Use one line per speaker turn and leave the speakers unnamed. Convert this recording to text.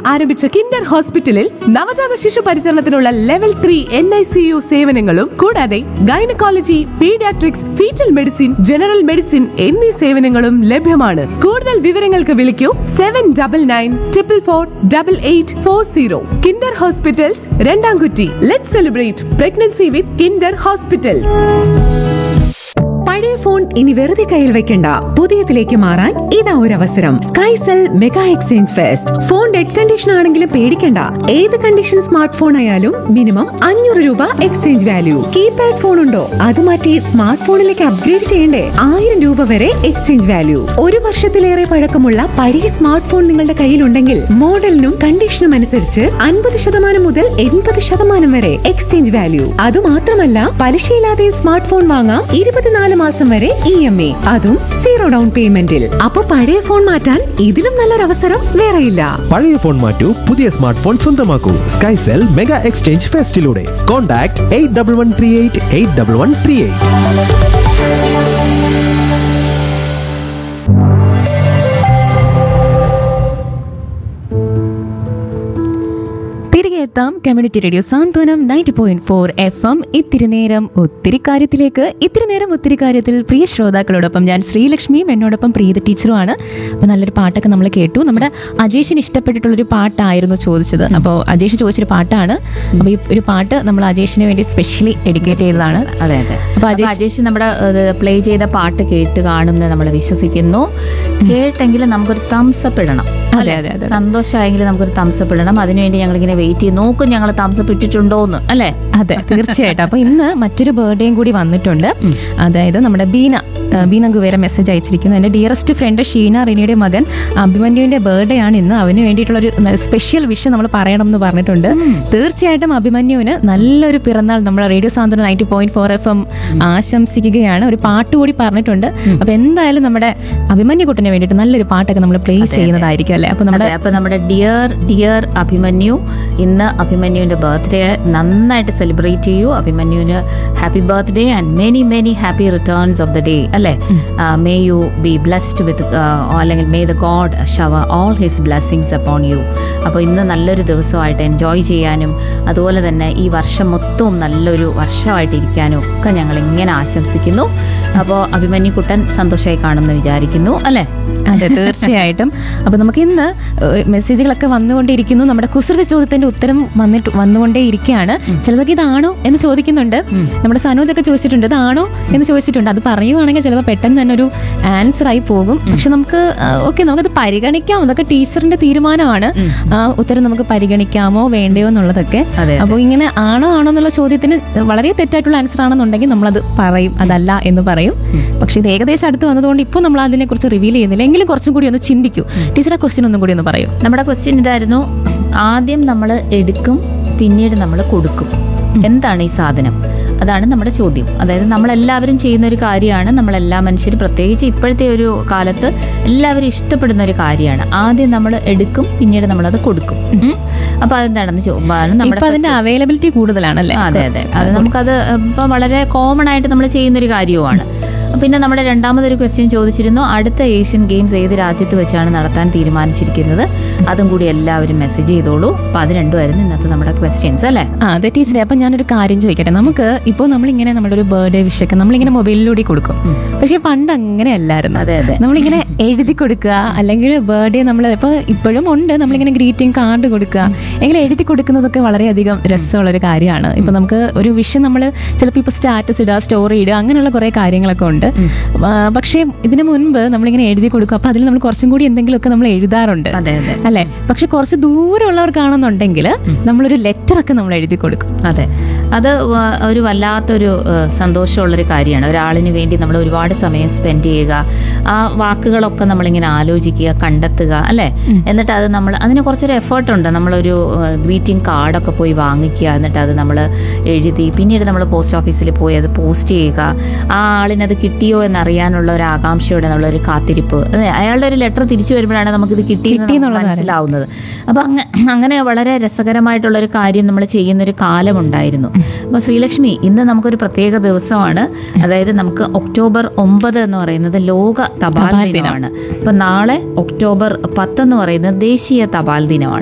ആരംഭിച്ച കിൻഡർ ഹോസ്പിറ്റലിൽ നവജാത ശിശു പരിചരണത്തിനുള്ള level three N I C U സേവനങ്ങളും കൂടാതെ gynaecology paediatrics foetal medicine general medicine എന്നീ സേവനങ്ങളും ലഭ്യമാണ് കൂടുതൽ വിവരങ്ങൾക്ക് വിളിക്കൂ seven double nine triple four double eight four zero kinder hospitals Randamkutti let celebrate pregnancy with kinder hospitals
പഴയ ഫോൺ ഇനി വെറുതെ കയ്യിൽ വെക്കണ്ട പുതിയതിലേക്ക് മാറാൻ ഇതാ ഒരു അവസരം Skycell mega exchange fest phone dead condition ആണെങ്കിലും പേടിക്കണ്ട ഏത് കണ്ടീഷൻ സ്മാർട്ട് ഫോൺ ആയാലും മിനിമം അഞ്ഞൂറ് രൂപ എക്സ്ചേഞ്ച് വാല്യൂ കീപാഡ് ഫോൺ ഉണ്ടോ അത് മാറ്റി സ്മാർട്ട് ഫോണിലേക്ക് അപ്ഗ്രേഡ് ചെയ്യണ്ടേ ആയിരം രൂപ വരെ എക്സ്ചേഞ്ച് വാല്യൂ ഒരു വർഷത്തിലേറെ പഴക്കമുള്ള പഴയ സ്മാർട്ട് ഫോൺ നിങ്ങളുടെ കയ്യിലുണ്ടെങ്കിൽ മോഡലിനും കണ്ടീഷനും അനുസരിച്ച് അൻപത് ശതമാനം മുതൽ എൺപത് ശതമാനം വരെ എക്സ്ചേഞ്ച് വാല്യൂ അത് മാത്രമല്ല പലിശയില്ലാതെ സ്മാർട്ട് ഫോൺ വാങ്ങാം ഇരുപത്തിനാല് മാസം വരെ ഇ എം എ അതും സീറോ ഡൗൺ പേയ്മെന്റിൽ അപ്പൊ പഴയ ഫോൺ മാറ്റാൻ ഇതിലും നല്ലൊരു അവസരം വേറെയില്ല
പഴയ ഫോൺ മാറ്റൂ പുതിയ സ്മാർട്ട് ഫോൺ സ്വന്തമാക്കൂ സ്കൈസെൽ മെഗാ എക്സ്ചേഞ്ച് ഫെസ്റ്റിലൂടെ contact eight double one three eight eight double one three eight
തിരികെ എത്താം community radio Santhwanam ninety point four F M ഇത്തിരി നേരം ഒത്തിരി കാര്യത്തിലേക്ക് ഇത്തിരി നേരം ഒത്തിരി കാര്യത്തിൽ പ്രിയ ശ്രോതാക്കളോടൊപ്പം ഞാൻ ശ്രീലക്ഷ്മിയും എന്നോടൊപ്പം പ്രീത ടീച്ചറുമാണ് അപ്പോൾ നല്ലൊരു പാട്ടൊക്കെ നമ്മൾ കേട്ടു നമ്മുടെ അജേഷിന് ഇഷ്ടപ്പെട്ടിട്ടുള്ളൊരു പാട്ടായിരുന്നു ചോദിച്ചത് അപ്പോൾ അജേഷ് ചോദിച്ചൊരു പാട്ടാണ് അപ്പോൾ ഈ ഒരു പാട്ട് നമ്മൾ അജേഷിന് വേണ്ടി സ്പെഷ്യലി ഡെഡിക്കേറ്റ് ചെയ്തതാണ്
അതെ അതെ
അപ്പൊ
അപ്പൊ
അജേഷ്
അജേഷ് നമ്മുടെ പ്ലേ ചെയ്ത പാട്ട് കേട്ട് കാണുമെന്ന് നമ്മൾ വിശ്വസിക്കുന്നു കേട്ടെങ്കിൽ നമുക്കൊരു തംസപ്പ് ഇടണം
അതെ, അതെ, അതെ.
സന്തോഷമായെങ്കിൽ നമുക്കൊരു തംസപ്പ് ഇടണം അതിനുവേണ്ടി ഞങ്ങൾ ഇങ്ങനെ വെയിറ്റ് ചെയ്ത് നോക്കും ഞങ്ങൾ തംസപ്പ് ഇട്ടിട്ടുണ്ടോന്ന് അല്ലേ
അതെ തീർച്ചയായിട്ടും അപ്പൊ ഇന്ന് മറ്റൊരു ബർത്ത്ഡേയും കൂടി വന്നിട്ടുണ്ട് അതായത് നമ്മുടെ ബീന ആ, ബീന ഗുവേര മെസ്സേജ് അയച്ചിരിക്കുന്നു എൻ്റെ ഡിയറസ്റ്റ് ഫ്രണ്ട് ഷീന റിനിയുടെ മകൻ അഭിമന്യുവിന്റെ ബർത്ത്ഡേ ആണ് ഇന്ന് അവന് വേണ്ടിയിട്ടുള്ള ഒരു സ്പെഷ്യൽ വിഷ് നമ്മൾ പറയണം എന്ന് പറഞ്ഞിട്ടുണ്ട് തീർച്ചയായിട്ടും അഭിമന്യുവിന് നല്ലൊരു പിറന്നാൾ നമ്മുടെ radio Santhwanam ninety point four F M ആശംസിക്കുകയാണ് ഒരു പാട്ട് കൂടി പറഞ്ഞിട്ടുണ്ട് അപ്പൊ എന്തായാലും നമ്മുടെ അഭിമന്യു കുട്ടിന് വേണ്ടിയിട്ട് നല്ലൊരു പാട്ടൊക്കെ നമ്മൾ പ്ലേ ചെയ്യുന്നതായിരിക്കും അല്ലേ അപ്പൊ നമ്മുടെ
അതെ അപ്പൊ നമ്മുടെ ഡിയർ ഡിയർ അഭിമന്യു ഇന്ന് അഭിമന്യുവിന്റെ ബർത്ത്ഡേ നന്നായിട്ട് സെലിബ്രേറ്റ് ചെയ്യൂ അഭിമന്യുവിന് happy birthday and many many happy returns of the day അല്ലേ may you be blessed with അല്ലെങ്കിൽ may the God shower all his blessings upon you അപ്പോൾ ഇന്ന് നല്ലൊരു ദിവസമായിട്ട് എൻജോയ് ചെയ്യാനും അതുപോലെ തന്നെ ഈ വർഷം മൊത്തവും നല്ലൊരു വർഷമായിട്ട് ഇരിക്കാനും ഒക്കെ ഞങ്ങൾ ഇങ്ങനെ ആശംസിക്കുന്നു അപ്പോൾ അഭിമന്യു കുട്ടൻ സന്തോഷമായി കാണുമെന്ന് വിചാരിക്കുന്നു അല്ലേ
അതെ തീർച്ചയായിട്ടും അപ്പൊ നമുക്ക് ഇന്ന് ഏഹ്, മെസ്സേജുകളൊക്കെ വന്നുകൊണ്ടിരിക്കുന്നു നമ്മുടെ കുസൃതി ചോദ്യത്തിന്റെ ഉത്തരം വന്നിട്ട് വന്നുകൊണ്ടേ ഇരിക്കുകയാണ് ചിലതൊക്കെ ഇതാണോ എന്ന് ചോദിക്കുന്നുണ്ട് നമ്മുടെ സനോജൊക്കെ ചോദിച്ചിട്ടുണ്ട് ഇതാണോ എന്ന് ചോദിച്ചിട്ടുണ്ട് അത് പറയുവാണെങ്കിൽ ചിലപ്പോൾ പെട്ടെന്ന് തന്നെ ഒരു ആൻസർ ആയി പോകും പക്ഷെ നമുക്ക് ഓക്കെ നമുക്കത് പരിഗണിക്കാം അതൊക്കെ ടീച്ചറിന്റെ തീരുമാനമാണ് ആ ഉത്തരം നമുക്ക് പരിഗണിക്കാമോ വേണ്ടയോ എന്നുള്ളതൊക്കെ
അതെ.
അപ്പോൾ ഇങ്ങനെ ആണോ ആണോ എന്നുള്ള ചോദ്യത്തിന് വളരെ തെറ്റായിട്ടുള്ള ആൻസർ ആണെന്നുണ്ടെങ്കിൽ നമ്മളത് പറയും അതല്ല എന്ന് പറയും പക്ഷെ ഇത് ഏകദേശം അടുത്ത് വന്നതുകൊണ്ട് ഇപ്പോൾ നമ്മൾ അതിനെക്കുറിച്ച് റിവീൽ ചെയ്യുന്നില്ല എങ്കിലും കുറച്ചും കൂടി ഒന്ന് ചിന്തിക്കൂ ടീച്ചറെ ക്വസ്റ്റ്യൻ ഒന്നും കൂടി ഒന്ന് പറയൂ
നമ്മുടെ ക്വസ്റ്റ്യൻ ഇതായിരുന്നു ആദ്യം നമ്മൾ എടുക്കും പിന്നീട് നമ്മൾ കൊടുക്കും എന്താണ് ഈ സാധനം അതാണ് നമ്മുടെ ചോദ്യം അതായത് നമ്മളെല്ലാവരും ചെയ്യുന്ന ഒരു കാര്യമാണ് നമ്മളെല്ലാ മനുഷ്യർ പ്രത്യേകിച്ച് ഇപ്പോഴത്തെ ഒരു കാലത്ത് എല്ലാവരും ഇഷ്ടപ്പെടുന്ന ഒരു കാര്യമാണ് ആദ്യം നമ്മൾ എടുക്കും പിന്നീട് നമ്മളത് കൊടുക്കും ഉം. അപ്പൊ അതെന്താണെന്ന് ചോദിച്ചാണ് നമ്മുടെ
ഇപ്പൊ അതിന്റെ
first
അവൈലബിലിറ്റി കൂടുതലാണല്ലേ
ആ, അതെ അതെ അത് നമുക്കത് ഇപ്പൊ വളരെ കോമൺ ആയിട്ട് നമ്മൾ ചെയ്യുന്ന ഒരു കാര്യവുമാണ് പിന്നെ നമ്മുടെ രണ്ടാമതൊരു ക്വസ്റ്റ്യൻ ചോദിച്ചിരുന്നു അടുത്ത ഏഷ്യൻ ഗെയിംസ് ഏത് രാജ്യത്ത് വെച്ചാണ് നടത്താൻ തീരുമാനിച്ചിരിക്കുന്നത് അതും കൂടി എല്ലാവരും മെസ്സേജ് ചെയ്തോളൂ അപ്പൊ അത് രണ്ടുമായിരുന്നു ഇന്നത്തെ നമ്മുടെ ക്വസ്റ്റ്യൻസ് അല്ലേ
ആ അതെ ടീച്ചറെ അപ്പൊ ഞാനൊരു കാര്യം ചോദിക്കട്ടെ നമുക്ക് ഇപ്പോൾ നമ്മളിങ്ങനെ നമ്മുടെ ഒരു ബർത്ത്ഡേ വിഷയൊക്കെ നമ്മളിങ്ങനെ മൊബൈലിലൂടെ കൊടുക്കും പക്ഷെ പണ്ട് അങ്ങനെയല്ലായിരുന്നു
അതെ അതെ
നമ്മളിങ്ങനെ എഴുതി കൊടുക്കുക അല്ലെങ്കിൽ ബർത്ത്ഡേ നമ്മൾ ഇപ്പോൾ ഇപ്പോഴും ഉണ്ട് നമ്മളിങ്ങനെ ഗ്രീറ്റിംഗ് കാർഡ് കൊടുക്കുക എങ്കിലും എഴുതി കൊടുക്കുന്നതൊക്കെ വളരെയധികം രസമുള്ള ഒരു കാര്യമാണ് ഇപ്പൊ നമുക്ക് ഒരു വിഷയം നമ്മൾ ചിലപ്പോൾ ഇപ്പോൾ സ്റ്റാറ്റസ് ഇടുക സ്റ്റോറി ഇടുക അങ്ങനെയുള്ള കുറേ കാര്യങ്ങളൊക്കെ ഉണ്ട് ആ, പക്ഷേ ഇതിനു മുൻപ് നമ്മളിങ്ങനെ എഴുതി കൊടുക്കും അപ്പൊ അതിൽ നമ്മൾ കുറച്ചും കൂടി എന്തെങ്കിലുമൊക്കെ നമ്മൾ എഴുതാറുണ്ട്
അതെ അതെ
അല്ലെ പക്ഷെ കുറച്ച് ദൂരമുള്ളവർക്കാണെന്നുണ്ടെങ്കിൽ നമ്മളൊരു ലെറ്റർ ഒക്കെ നമ്മൾ എഴുതി കൊടുക്കും
അതെ അത് വ- ഒരു വല്ലാത്തൊരു ഏഹ്, സന്തോഷമുള്ളൊരു കാര്യമാണ് ഒരാളിന് വേണ്ടി നമ്മൾ ഒരുപാട് സമയം സ്പെൻഡ് ചെയ്യുക ആ വാക്കുകളൊക്കെ നമ്മളിങ്ങനെ ആലോചിക്കുക കണ്ടെത്തുക അല്ലേ എന്നിട്ട് അത് നമ്മൾ അതിന് കുറച്ചൊരു എഫേർട്ട് ഉണ്ട് നമ്മളൊരു ഗ്രീറ്റിംഗ് കാർഡൊക്കെ പോയി വാങ്ങിക്കുക എന്നിട്ട് അത് നമ്മൾ എഴുതി പിന്നീട് നമ്മൾ പോസ്റ്റ് ഓഫീസിൽ പോയി അത് പോസ്റ്റ് ചെയ്യുക ആ ആളിനത് കിട്ടിയോ എന്നറിയാനുള്ള ഒരു ആകാംക്ഷയോടെ നമ്മളൊരു കാത്തിരിപ്പ് അതെ അയാളുടെ ഒരു ലെറ്റർ തിരിച്ചു വരുമ്പോഴാണ് നമുക്കിത് കിട്ടിയെന്ന്
കിട്ടിയെന്നുള്ളത്
നമുക്ക് മനസ്സിലാവുന്നത് അപ്പം അങ്ങ അങ്ങനെ വളരെ രസകരമായിട്ടുള്ള ഒരു കാര്യം നമ്മൾ ചെയ്യുന്ന ഒരു കാലമുണ്ടായിരുന്നു അപ്പോൾ ശ്രീലക്ഷ്മി ഇന്ന് നമുക്കൊരു പ്രത്യേക ദിവസമാണ് അതായത് നമുക്ക് ഒക്ടോബർ ഒമ്പത് എന്ന് പറയുന്നത് ലോക തപാൽ
തപാൽ ദിനം.
ദിനമാണ് അപ്പം നാളെ ഒക്ടോബർ പത്ത് എന്ന് പറയുന്നത് ദേശീയ തപാൽ ദിനമാണ്